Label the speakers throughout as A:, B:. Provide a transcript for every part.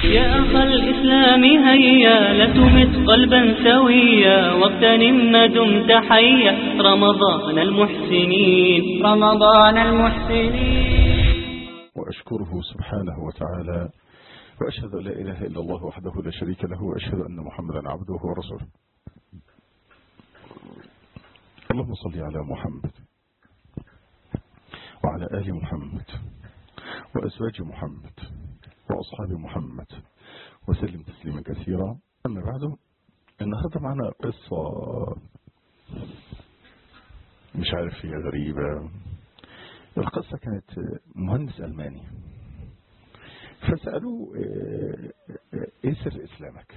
A: يا أخ الإسلام هيا لا تمت قلبا سويا واغتنم ما دمت حيا رمضان المحسنين رمضان المحسنين
B: وأشكره سبحانه وتعالى وأشهد أن لا إله إلا الله وحده لا شريك له وأشهد أن محمدا عبده ورسوله اللهم صل على محمد وعلى آل محمد وأزواج محمد وأصحاب محمد وسلم تسليما كثيرا أما بعد النهاردة معنا قصة مش عارف هي غريبة القصة كانت مهندس ألماني فسألوه ايه سر اسلامك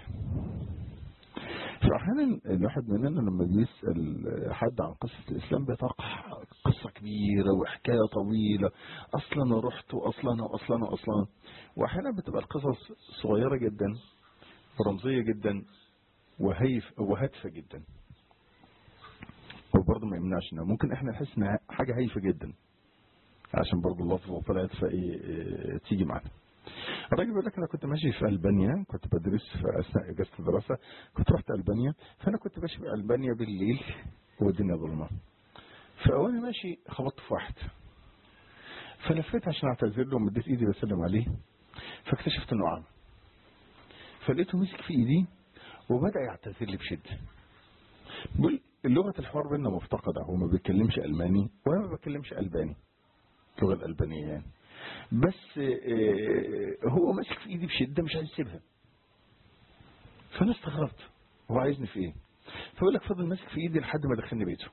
B: فأحيانا الواحد مننا لما بيسأل حد عن قصة الإسلام بيتوقع قصة كبيرة وحكاية طويلة أصلا رحت وأصلا وأصلا وأصلا وأحيانا بتبقى القصص صغيرة جدا ورمزية جدا وهيف وهادفة جدا وبرضه ما يمنعش انها ممكن احنا نحس انها حاجة هايفة جدا عشان برضه اللفظ طلعت فايه تيجي معانا الراجل بيقول لك انا كنت ماشي في البانيا كنت بدرس في اثناء اجازه الدراسه كنت رحت البانيا فانا كنت ماشي في البانيا بالليل والدنيا ظلمه فانا ماشي خبطت في واحد فلفيت عشان اعتذر له ومديت ايدي بسلم عليه فاكتشفت انه اعمى فلقيته مسك في ايدي وبدا يعتذر لي بشده بيقول لغه الحوار بيننا مفتقده هو ما بيتكلمش الماني وانا ما بتكلمش الباني اللغه الالبانيه يعني بس هو ماسك في ايدي بشده مش عايز يسيبها فانا استغربت هو عايزني في ايه فبقول لك فضل ماسك في ايدي لحد ما دخلني بيته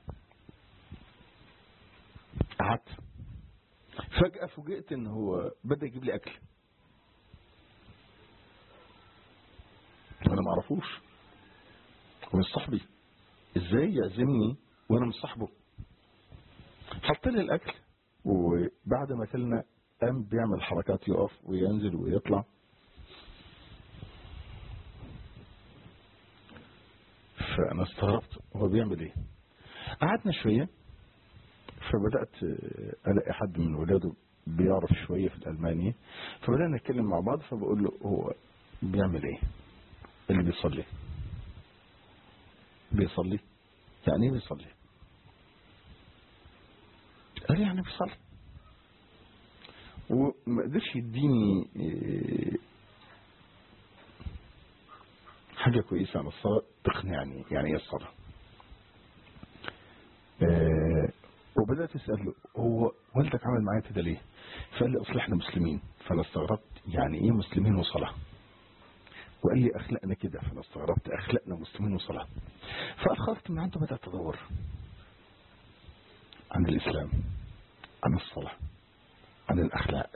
B: قعدت فجأة فوجئت ان هو بدأ يجيب لي اكل وانا ما اعرفوش هو مش صاحبي ازاي يعزمني وانا مش صاحبه حط لي الاكل وبعد ما كلنا قام بيعمل حركات يقف وينزل ويطلع فأنا استغربت هو بيعمل ايه قعدنا شوية فبدأت ألاقي حد من ولاده بيعرف شوية في الألماني فبدأنا نتكلم مع بعض فبقول له هو بيعمل ايه اللي بيصلي بيصلي يعني ايه بيصلي قال لي يعني بيصلي وما قدرش يديني حاجة كويسة عن الصلاة تقنعني يعني ايه الصلاة وبدأت أسأله هو والدك عمل معايا كده ليه فقال لي أصل احنا مسلمين فأنا استغربت يعني ايه مسلمين وصلاة وقال لي أخلاقنا كده فأنا استغربت أخلاقنا مسلمين وصلاة فأخرت من عنده بدأت أدور عن الإسلام عن الصلاة عن الأخلاق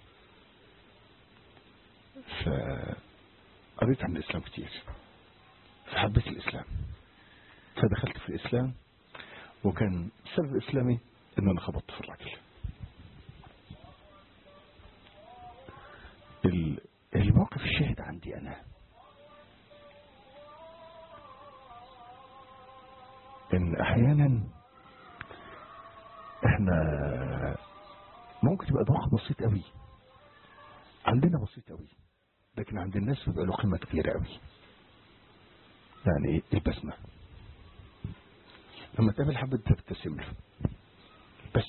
B: فقريت عن الإسلام كتير فحبيت الإسلام فدخلت في الإسلام وكان سبب إسلامي إن أنا خبطت في الراجل الموقف الشاهد عندي أنا إن أحيانا إحنا ممكن تبقى ضغط بسيط قوي عندنا بسيط قوي لكن عند الناس بيبقى له قيمه كبيره قوي يعني البسمه لما تقابل حد تبتسم له بس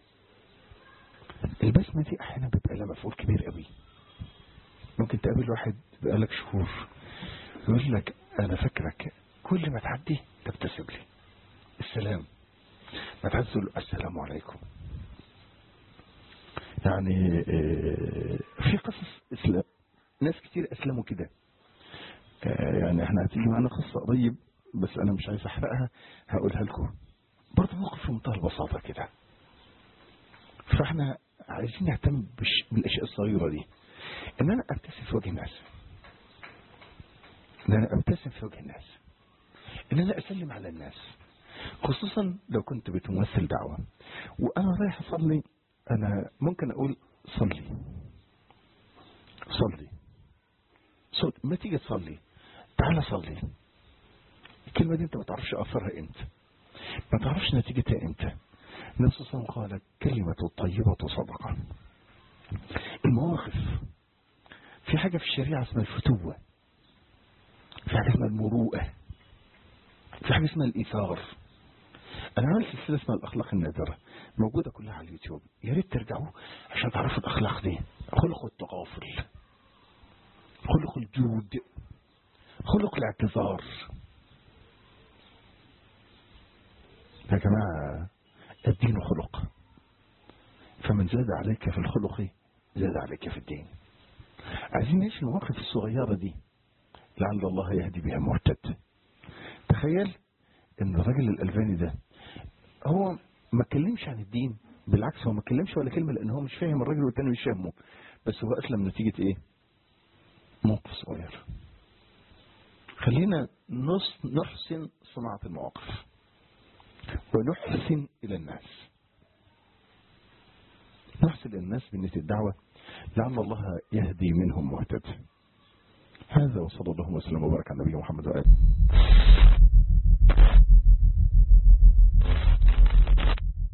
B: البسمه دي احيانا بيبقى لها مفعول كبير قوي ممكن تقابل واحد بقالك شهور يقول لك انا فاكرك كل ما تعدي تبتسم لي السلام ما تعدي تقول له السلام عليكم يعني في قصص اسلام ناس كتير اسلموا كده يعني احنا هتيجي معانا قصه قريب بس انا مش عايز احرقها هقولها لكم برضه موقف في منتهى البساطه كده فاحنا عايزين نهتم بالاشياء الصغيره دي ان انا ابتسم في وجه الناس ان انا ابتسم في وجه الناس ان انا اسلم على الناس خصوصا لو كنت بتمثل دعوه وانا رايح اصلي انا ممكن اقول صلي صلي صوت ما تيجي تصلي تعال صلي الكلمة دي انت ما تعرفش اثرها امتى ما تعرفش نتيجتها امتى النبي صلى الله عليه وسلم قال كلمة الطيبة صدقة المواقف في حاجة في الشريعة اسمها الفتوة في حاجة اسمها المروءة في حاجة اسمها الإيثار أنا عامل سلسلة اسمها الأخلاق النادرة موجودة كلها على اليوتيوب يا ريت ترجعوا عشان تعرفوا الأخلاق دي خلق التغافل خلق الجود خلق الاعتذار يا جماعة الدين خلق فمن زاد عليك في الخلق زاد عليك في الدين عايزين نعيش المواقف الصغيرة دي لعل الله يهدي بها مرتد تخيل ان الراجل الالباني ده هو ما اتكلمش عن الدين بالعكس هو ما اتكلمش ولا كلمه لان هو مش فاهم الراجل والتاني مش فاهمه بس هو اسلم نتيجه ايه موقف صغير خلينا نص نحسن صناعه المواقف ونحسن الى الناس نحسن الى الناس بنية الدعوة لعل الله يهدي منهم مهتد هذا وصلى الله وسلم وبارك على نبينا محمد وآله